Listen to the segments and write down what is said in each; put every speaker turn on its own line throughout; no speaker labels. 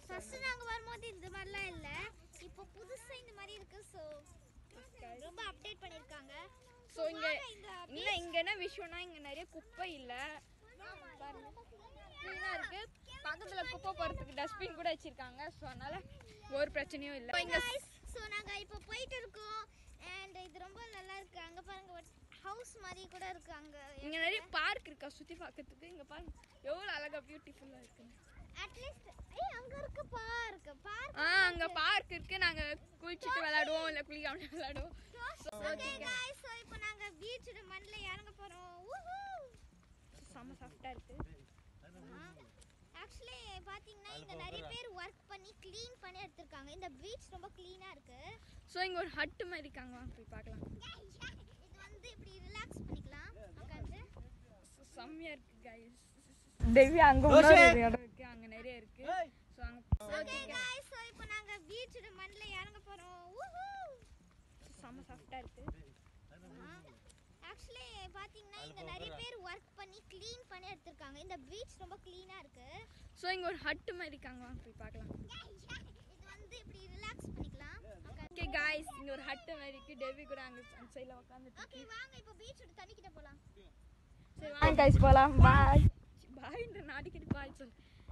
first நாங்க வரும்போது இந்த மாதிரிலாம் இல்ல இப்போ புதுசா இந்த மாதிரி இருக்கு சோ ரொம்ப அப்டேட் பண்ணிருக்காங்க
ஸோ இங்க இல்ல இங்க என்ன விஷயம்னா இங்க நிறைய குப்பை இல்ல பாருங்க க்ளீனா இருக்கு பக்கத்துல குப்பை போறதுக்கு டஸ்ட்பின் கூட வச்சிருக்காங்க ஸோ அதனால ஒரு பிரச்சனையும் இல்ல இங்க
சோ நாங்க இப்போ போயிட்டு இருக்கோம் அண்ட் இது ரொம்ப நல்லா இருக்கு அங்க பாருங்க ஒரு ஹவுஸ் மாதிரி கூட இருக்கு அங்க
இங்க நிறைய பார்க் இருக்கா சுத்தி பார்க்கிறதுக்கு இங்க பாருங்க எவ்வளவு அழகா பியூட்டிஃபுல்லா இருக்கு
அட்லீஸ்ட் ஏய் அங்க இருக்கு பார்க் பார்க்
ஆ அங்க பார்க் இருக்கு நாங்க குளிச்சுட்டு விளையாடுவோம் இல்ல குளிக்காம விளையாடுவோம்
ஓகே गाइस சோ இப்போ நாங்க பீச்சோட மண்ணுல இறங்க போறோம் ஊஹூ
செம்ம சாஃப்டா இருக்கு
ஆக்சுவலி பாத்தீங்கன்னா இங்க நிறைய பேர் ஒர்க் பண்ணி க்ளீன் பண்ணி எடுத்திருக்காங்க இந்த பீச் ரொம்ப க்ளீனா இருக்கு
ஸோ இங்க ஒரு ஹட்டு மாதிரி இருக்காங்க வாங்க போய் பார்க்கலாம்
இது வந்து இப்படி ரிலாக்ஸ் பண்ணிக்கலாம் உட்காந்து
So, செம்மையா இருக்கு கைஸ் தேவி அங்க இன்னொரு இடம் இருக்கு அங்க நிறைய இருக்கு ஸோ அங்க
ஓகே गाइस சோ இப்போ நாங்க பீச்சோட மண்ணுல இறங்க போறோம் ஊஹூ
செம்ம சாஃப்டா இருக்கு
ஆக்சுவலி பாத்தீங்கன்னா இங்க நிறைய பேர் ஒர்க் பண்ணி க்ளீன் பண்ணி எடுத்திருக்காங்க இந்த பீச் ரொம்ப க்ளீனா இருக்கு
ஸோ இங்க ஒரு ஹட்டு மாதிரி இருக்காங்க வாங்க போய் பார்க்கலாம்
இது வந்து இப்படி ரிலாக்ஸ் பண்ணிக்கலாம் உட்காந்து
ஓகே காய்ஸ் இங்க ஒரு ஹட்டு மாதிரி இருக்கு டெவி கூட அங்க அந்த சைடுல உட்காந்துட்டு
ஓகே வாங்க இப்போ பீச்சோட தண்ணி கிட்ட போலாம்
சரி வாங்க கைஸ் போலாம் பாய் பாய் இந்த நாடிக்கிட்டு பாய் சொல்லு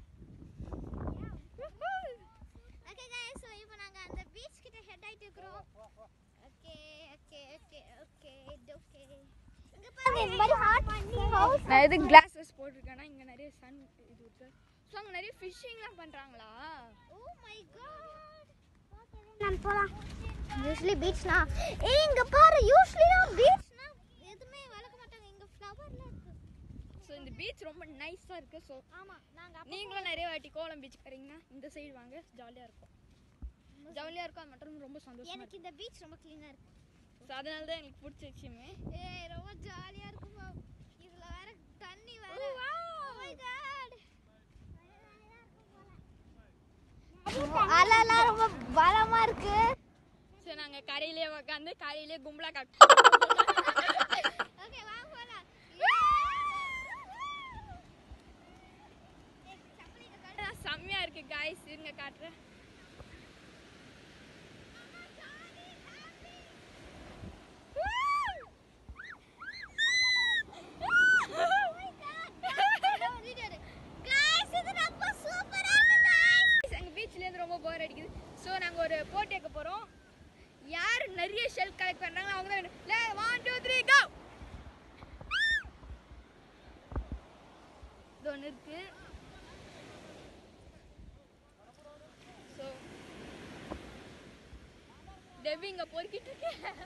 ஓகே गाइस சோ இப்போ நாங்க அந்த பீச் கிட்ட ஹெட் ஆயிட்டு இருக்கோம் okay okay okay okay okay இங்க பாருங்க இந்த மாதிரி ஹாட் ஹவுஸ்
நான் எது கிளாஸஸ் போட்டிருக்கேன்னா இங்க நிறைய சன் இது இருக்கு ஸோ அங்க நிறைய ஃபிஷ்ஷிங்லாம் பண்றாங்களா
ஓ மை காட் நான் போலாம் யூஸ்வலி பீச்னா ஏய் இங்க பாரு யூஸ்வலினா பீச்னா எதுமே வளர்க்க மாட்டாங்க இங்க ஃப்ளவர்லாம் இருக்கு
ஸோ இந்த பீச் ரொம்ப நைஸா இருக்கு ஸோ
ஆமா நாங்க அப்ப
நீங்களும் நிறைய வாட்டி கோலம் பீச் வரீங்கன்னா இந்த சைடு வாங்க ஜாலியா இருக்கும் ஜாலியா இருக்கும் அது மட்டும் ரொம்ப சந்தோஷமா
எனக்கு இந்த பீச் ரொம்ப க்ளீனா இருக்கு
ஸோ அதனால தான் எனக்கு பிடிச்ச விஷயமே
ஏய் ரொம்ப ஜாலியா இருக்குமா இதுல வேற தண்ணி வேற ஓ மை காட் அலலாம் ரொம்ப பலமா இருக்கு
ஸோ நாங்க கரையிலே உட்காந்து கரையிலே கும்பலா காட்டு
ஓகே வாங்க போலாம்
செம்மையா இருக்கு காய்ஸ் இருங்க காட்டுறேன் எங்க பீச்ல இருந்து ரொம்ப போர் அடிக்குது ஸோ நாங்க ஒரு போட்டி வைக்க போறோம் யார் நிறைய ஷெல் கலெக்ட் பண்றாங்களோ அவங்க தான் ஒன் டூ த்ரீ கோ இது ஒன்று இருக்கு ஸோ டெவி இங்க பொறுக்கிட்டு இருக்கேன்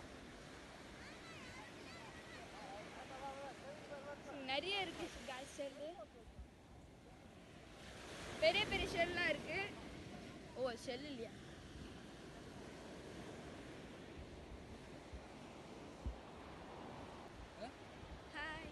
நிறைய இருக்கு கேஸ் ஷெல்லு பெரிய பெரிய ஷெல்லாம் இருக்கு ஓ ஷெல் இல்லையா ஹாய்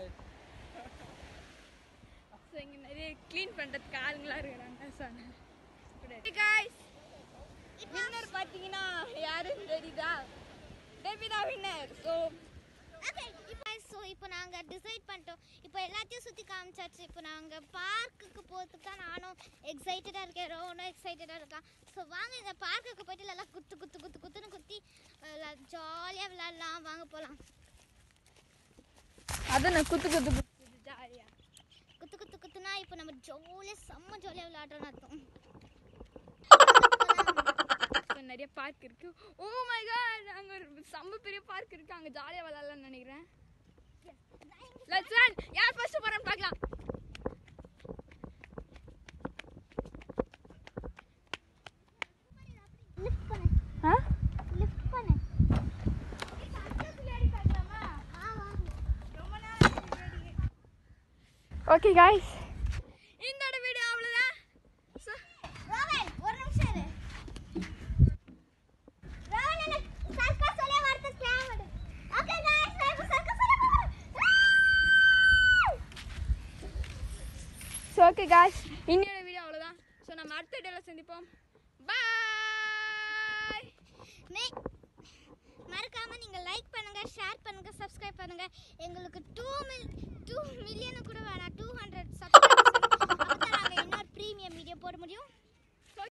ஸோ இங்கே நிறைய க்ளீன் பண்ணுறதுக்கு ஆளுங்களாம் இருக்கிறாங்க சொன்னேன் காய்ஸ் வின்னர் பார்த்தீங்கன்னா யாருன்னு தெரியுதா டெபி தான் வின்னர் ஸோ
ஸோ இப்போ நாங்கள் டிசைட் பண்ணிட்டோம் இப்போ எல்லாத்தையும் சுற்றி காமிச்சாச்சு இப்போ நாங்கள் பார்க்குக்கு போகிறதுக்கு தான் நானும் எக்ஸைட்டடாக இருக்கேன் ரோனும் எக்ஸைட்டடாக இருக்கான் ஸோ வாங்க இந்த பார்க்குக்கு போயிட்டு எல்லாம் குத்து குத்து குத்து குத்துன்னு குத்தி ஜாலியாக விளாட்லாம் வாங்க போகலாம்
அதை நான் குத்து குத்து குத்து ஜாலியாக
குத்து குத்து குத்துனா இப்போ நம்ம ஜாலியாக செம்ம ஜாலியாக விளாட்றோன்னு அர்த்தம்
ஸோ நிறைய பார்க் இருக்கு ஓ மை காட் அங்கே ஒரு செம்ம பெரிய பார்க் இருக்கு அங்கே ஜாலியாக விளாட்லாம்னு நினைக்கிறேன் லெட்ஸ் ரன் யார் ஃபர்ஸ்ட் போறேன்னு பார்க்கலாம்
லிஃப்ட் பண்ணு
ஆ
லிஃப்ட் பண்ணு
ஓகே காய்ஸ் இந்த வீடியோ அவ்வளோதான் ஸோ
ரோவன் ஒரு நிமிஷம் இரு ரோவன் எனக்கு சர்க்கஸ் சொல்ல வரது கிளாமட் ஓகே गाइस நான் இப்போ சர்க்கஸ் சொல்ல போறேன்
ஸோ ஓகே காய்ஸ் இன்னொரு வீடியோ அவ்வளோதான் ஸோ நம்ம அடுத்த வீடியோவில் சந்திப்போம் பாய்
மே மறக்காம நீங்க லைக் பண்ணுங்க ஷேர் பண்ணுங்க சப்ஸ்கிரைப் பண்ணுங்க எங்களுக்கு டூ மில் டூ மில்லியனு கூட வேணாம் டூ ஹண்ட்ரட் சப்ஸ்கிரைபர்ஸ் அப்போ தான் நாங்கள் இன்னொரு ப்ரீமியம் வீடியோ போட முடியும்